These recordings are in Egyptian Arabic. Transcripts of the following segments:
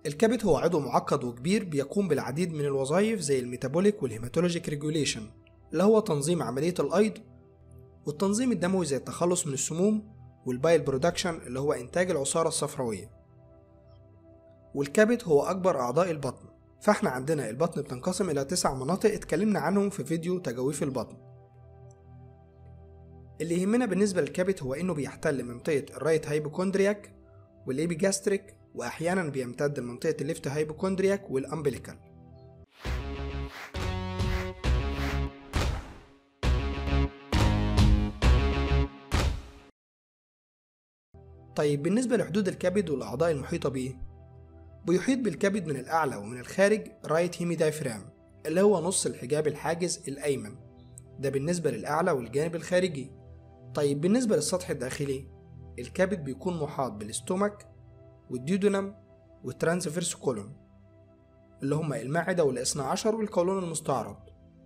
الكبد هو عضو معقد وكبير بيقوم بالعديد من الوظائف زي الميتابوليك والهيماتولوجيك ريجوليشن اللي هو تنظيم عملية الأيض والتنظيم الدموي زي التخلص من السموم والبايل برودكشن اللي هو إنتاج العصارة الصفراوية والكبد هو أكبر أعضاء البطن فاحنا عندنا البطن بتنقسم إلى تسع مناطق اتكلمنا عنهم في فيديو تجاويف البطن اللي يهمنا بالنسبة للكبد هو إنه بيحتل منطقة الرايت هايبوكوندرياك والإيبيجاستريك وأحيانا بيمتد لمنطقة الليفت هايبوكوندرياك والأمبليكال طيب بالنسبة لحدود الكبد والأعضاء المحيطة بيه بيحيط بالكبد من الأعلى ومن الخارج رايت هيمي دايفرام اللي هو نص الحجاب الحاجز الأيمن ده بالنسبة للأعلى والجانب الخارجي طيب بالنسبة للسطح الداخلي الكبد بيكون محاط بالاستومك والديودونم والترانسفيرس كولون اللي هما المعدة والاثنى عشر والقولون المستعرض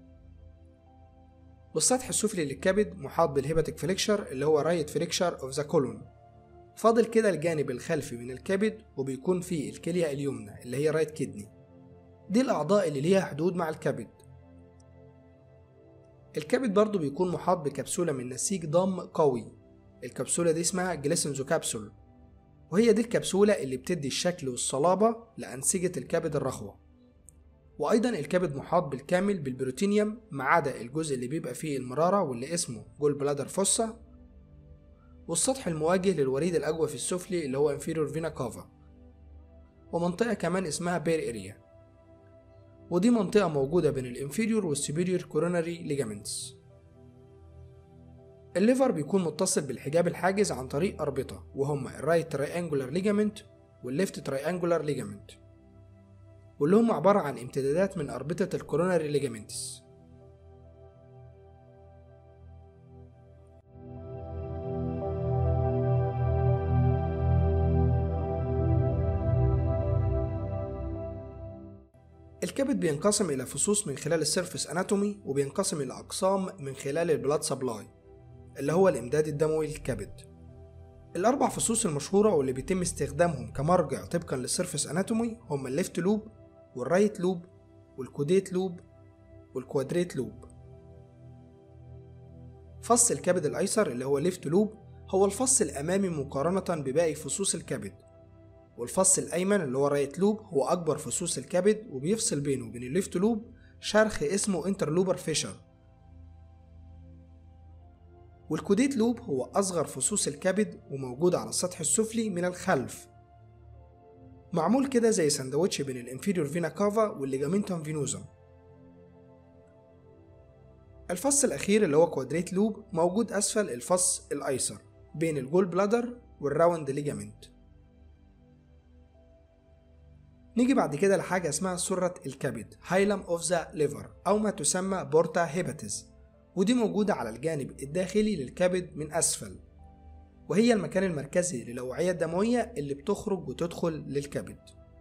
والسطح السفلي للكبد محاط بالهيباتيك فليكشر اللي هو رايت فليكشر اوف ذا كولون فاضل كده الجانب الخلفي من الكبد وبيكون فيه الكلية اليمنى اللي هي رايت كدني دي الأعضاء اللي ليها حدود مع الكبد الكبد برضو بيكون محاط بكبسولة من نسيج ضم قوي الكبسولة دي اسمها جليسنزو كابسول وهي دي الكبسولة اللي بتدي الشكل والصلابة لأنسجة الكبد الرخوة وأيضا الكبد محاط بالكامل بالبروتينيوم ما عدا الجزء اللي بيبقى فيه المرارة واللي اسمه جول بلادر فوسا والسطح المواجه للوريد الأجوف السفلي اللي هو inferior vena cava ومنطقة كمان اسمها بير اريا ودي منطقة موجودة بين الانفيريور والسوبيريور كوروناري ليجامنتس الليفر بيكون متصل بالحجاب الحاجز عن طريق أربطة وهما الرايت تراينجولار ليجامنت والليفت تراينجولار ليجامنت واللي هم عبارة عن امتدادات من أربطة الكوروناري ليجامنتس الكبد بينقسم إلى فصوص من خلال السيرفس أناتومي وبينقسم إلى أقسام من خلال البلاد سبلاي اللي هو الإمداد الدموي للكبد الأربع فصوص المشهورة واللي بيتم استخدامهم كمرجع طبقا للسيرفس أناتومي هم الليفت لوب والرايت لوب والكوديت لوب والكوادريت لوب فص الكبد الأيسر اللي هو ليفت لوب هو الفص الأمامي مقارنة بباقي فصوص الكبد والفص الأيمن اللي هو رايت لوب هو أكبر فصوص الكبد وبيفصل بينه وبين الليفت لوب شرخ اسمه انترلوبر فيشر والكوديت لوب هو أصغر فصوص الكبد وموجود على السطح السفلي من الخلف معمول كده زي سندوتش بين الانفيريور فينا كافا والليجامنتوم فينوزم الفص الأخير اللي هو كوادريت لوب موجود أسفل الفص الأيسر بين الجول بلادر والراوند ليجامنت نيجي بعد كده لحاجة اسمها سرة الكبد هايلم اوف ذا ليفر أو ما تسمى بورتا هيباتيز ودي موجودة على الجانب الداخلي للكبد من أسفل وهي المكان المركزي للأوعية الدموية اللي بتخرج وتدخل للكبد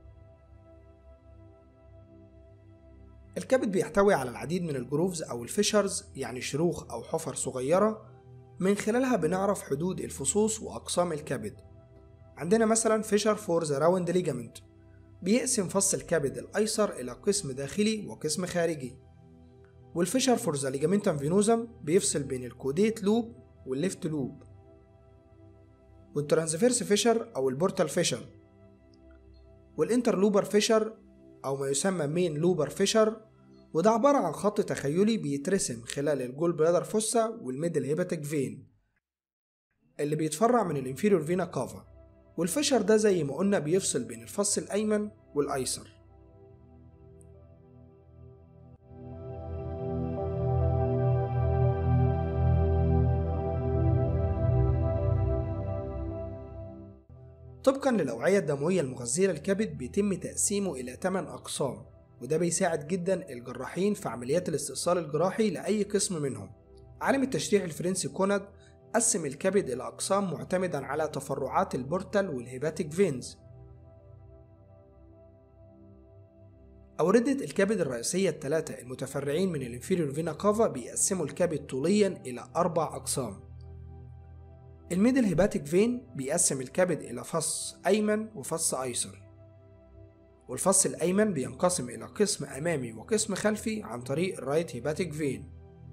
الكبد بيحتوي على العديد من الجروفز أو الفيشرز يعني شروخ أو حفر صغيرة من خلالها بنعرف حدود الفصوص وأقسام الكبد عندنا مثلا فيشر فور ذا راوند ليجامنت بيقسم فص الكبد الأيسر إلى قسم داخلي وقسم خارجي والفيشر فور ذا ليجامنتم فينوزم بيفصل بين الكوديت لوب والليفت لوب والترانسفيرس فيشر أو البورتال فيشر والانترلوبر فيشر أو ما يسمى مين لوبر فيشر وده عبارة عن خط تخيلي بيترسم خلال الجول بلادر فوسا والميدل هيباتيك فين اللي بيتفرع من الانفيريور فينا كافا والفشر ده زي ما قلنا بيفصل بين الفص الأيمن والأيسر طبقا للأوعية الدموية المغذية للكبد بيتم تقسيمه إلى 8 أقسام وده بيساعد جدا الجراحين في عمليات الاستئصال الجراحي لأي قسم منهم عالم التشريح الفرنسي كوناد قسم الكبد إلى أقسام معتمدا على تفرعات البورتال والهيباتيك فينز أوردة الكبد الرئيسية الثلاثة المتفرعين من الانفيريور فينا كافا بيقسموا الكبد طوليا إلى أربع أقسام الميدل هيباتيك فين بيقسم الكبد إلى فص أيمن وفص أيسر والفص الأيمن بينقسم إلى قسم أمامي وقسم خلفي عن طريق الرايت هيباتيك فين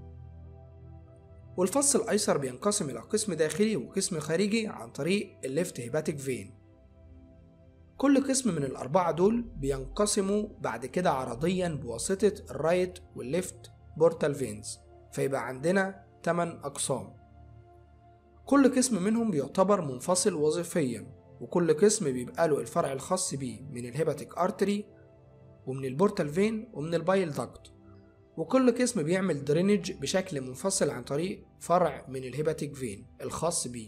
والفص الأيسر بينقسم إلى قسم داخلي وقسم خارجي عن طريق الليفت هيباتيك فين كل قسم من الأربعة دول بينقسموا بعد كده عرضيا بواسطة الرايت والليفت بورتال فينز فيبقى عندنا 8 أقسام كل قسم منهم بيعتبر منفصل وظيفيا وكل قسم بيبقى له الفرع الخاص بيه من الهيباتيك ارتري ومن البورتال فين ومن البايل داكت وكل قسم بيعمل درينج بشكل منفصل عن طريق فرع من الهيباتيك فين الخاص بيه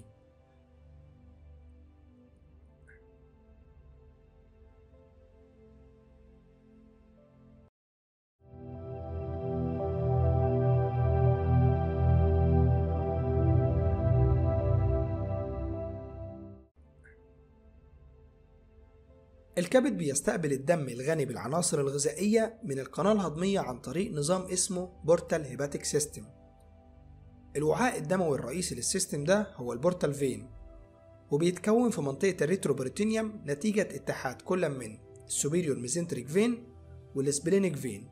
الكبد بيستقبل الدم الغني بالعناصر الغذائية من القناة الهضمية عن طريق نظام اسمه بورتال هيباتيك سيستم الوعاء الدموي الرئيسي للسيستم ده هو البورتال فين وبيتكون في منطقة الريتروبريتينيوم نتيجة اتحاد كل من السوبيريور ميزنتريك فين والسبلينيك فين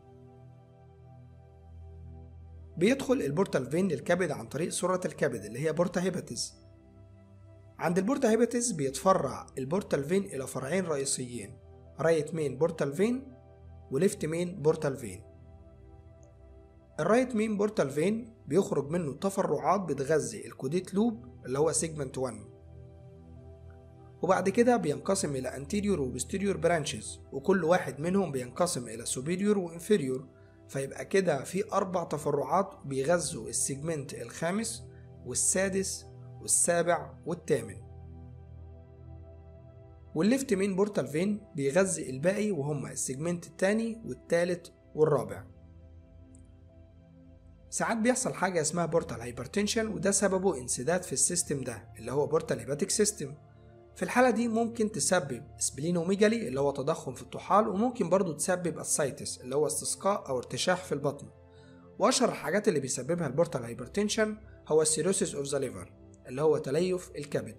بيدخل البورتال فين للكبد عن طريق سرة الكبد اللي هي بورتا هيباتيز عند البورتا هيباتيز بيتفرع البورتال فين إلى فرعين رئيسيين رايت مين بورتال فين وليفت مين بورتال فين الرايت مين بورتال فين بيخرج منه تفرعات بتغذي الكوديت لوب اللي هو سيجمنت 1 وبعد كده بينقسم إلى anterior و posterior branches وكل واحد منهم بينقسم إلى superior و inferior فيبقى كده في أربع تفرعات بيغذوا السيجمنت الخامس والسادس والسابع والثامن والليفت مين بورتال فين بيغذي الباقي وهما السيجمنت التاني والتالت والرابع ساعات بيحصل حاجة اسمها بورتال هايبرتنشن وده سببه انسداد في السيستم ده اللي هو بورتال هيباتيك سيستم في الحالة دي ممكن تسبب سبلينوميجالي اللي هو تضخم في الطحال وممكن برضو تسبب السايتس اللي هو استسقاء أو ارتشاح في البطن وأشهر الحاجات اللي بيسببها البورتال هايبرتنشن هو السيروسيس اوف ذا ليفر اللي هو تليف الكبد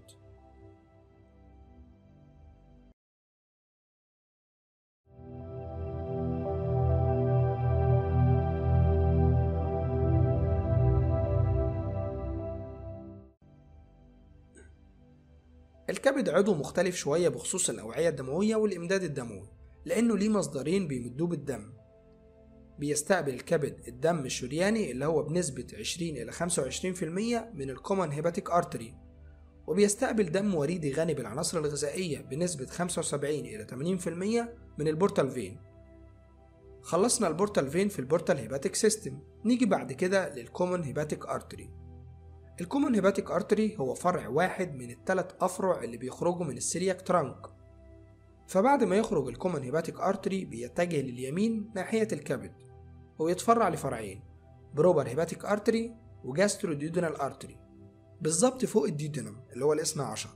الكبد عضو مختلف شوية بخصوص الأوعية الدموية والإمداد الدموي لأنه ليه مصدرين بيمدوه بالدم بيستقبل الكبد الدم الشرياني اللي هو بنسبة 20 إلى 25% من الكومن هيباتيك أرتري وبيستقبل دم وريدي غني بالعناصر الغذائية بنسبة 75 إلى 80% من البورتال فين خلصنا البورتال فين في البورتال هيباتيك سيستم نيجي بعد كده للكومن هيباتيك أرتري الكومن هيباتيك أرتري هو فرع واحد من الثلاث أفرع اللي بيخرجوا من السيلياك ترانك فبعد ما يخرج الكومن هيباتيك أرتري بيتجه لليمين ناحية الكبد ويتفرع لفرعين بروبر هيباتيك ارتري وجاسترو ديودينال ارتري بالظبط فوق الديودينم اللي هو الاثنى عشر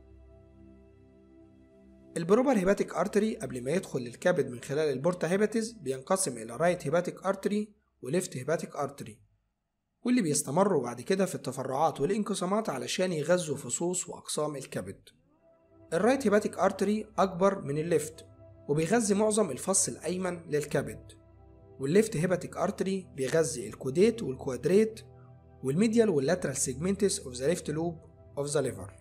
البروبر هيباتيك ارتري قبل ما يدخل للكبد من خلال البورتا هيباتيز بينقسم الى رايت هيباتيك ارتري وليفت هيباتيك ارتري واللي بيستمروا بعد كده في التفرعات والانقسامات علشان يغذوا فصوص واقسام الكبد الرايت هيباتيك ارتري اكبر من الليفت وبيغذي معظم الفص الايمن للكبد والليفت هيباتيك ارتري بيغذي الكوديت والكوادريت والميديال واللاترال سيجمنتس اوف ذا ليفت لوب اوف ذا ليفر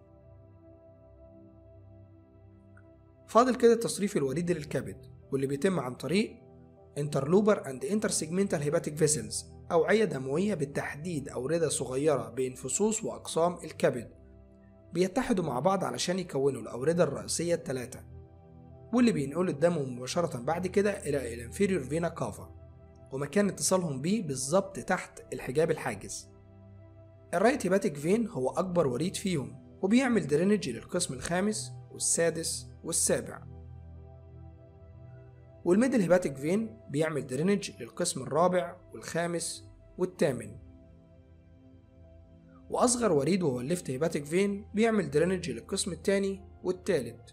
فاضل كده التصريف الوريدي للكبد واللي بيتم عن طريق انترلوبر اند انتر سيجمنتال هيباتيك فيسلز أوعية دموية بالتحديد أوردة صغيرة بين فصوص وأقسام الكبد بيتحدوا مع بعض علشان يكونوا الأوردة الرئيسية الثلاثة واللي بينقلوا الدم مباشرة بعد كده إلى الانفيريور فينا كافا ومكان اتصالهم بيه بالظبط تحت الحجاب الحاجز الرايت هيباتيك فين هو أكبر وريد فيهم وبيعمل درينج للقسم الخامس والسادس والسابع والميدل هيباتيك فين بيعمل درينج للقسم الرابع والخامس والثامن وأصغر وريد وهو الليفت هيباتيك فين بيعمل درينج للقسم الثاني والثالث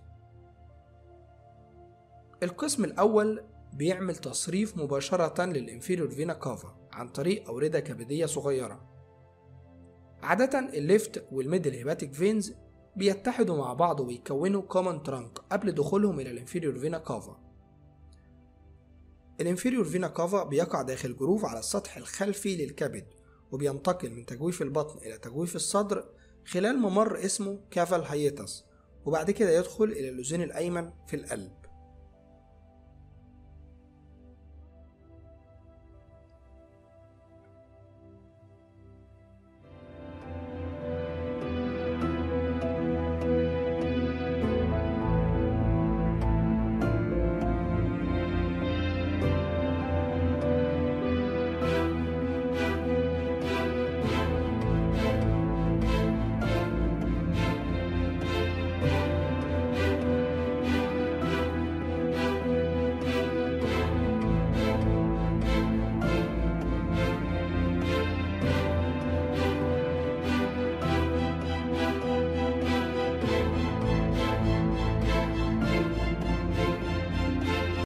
القسم الأول بيعمل تصريف مباشرة للإنفيريور فينا كافا عن طريق أوردة كبدية صغيرة عادة الليفت والميدل هيباتيك فينز بيتحدوا مع بعض ويكونوا كومن ترانك قبل دخولهم إلى الانفيريور فينا كافا الانفيريور فينا كافا بيقع داخل جروف على السطح الخلفي للكبد وبينتقل من تجويف البطن إلى تجويف الصدر خلال ممر اسمه كافال هايتس وبعد كده يدخل إلى اللوزين الأيمن في القلب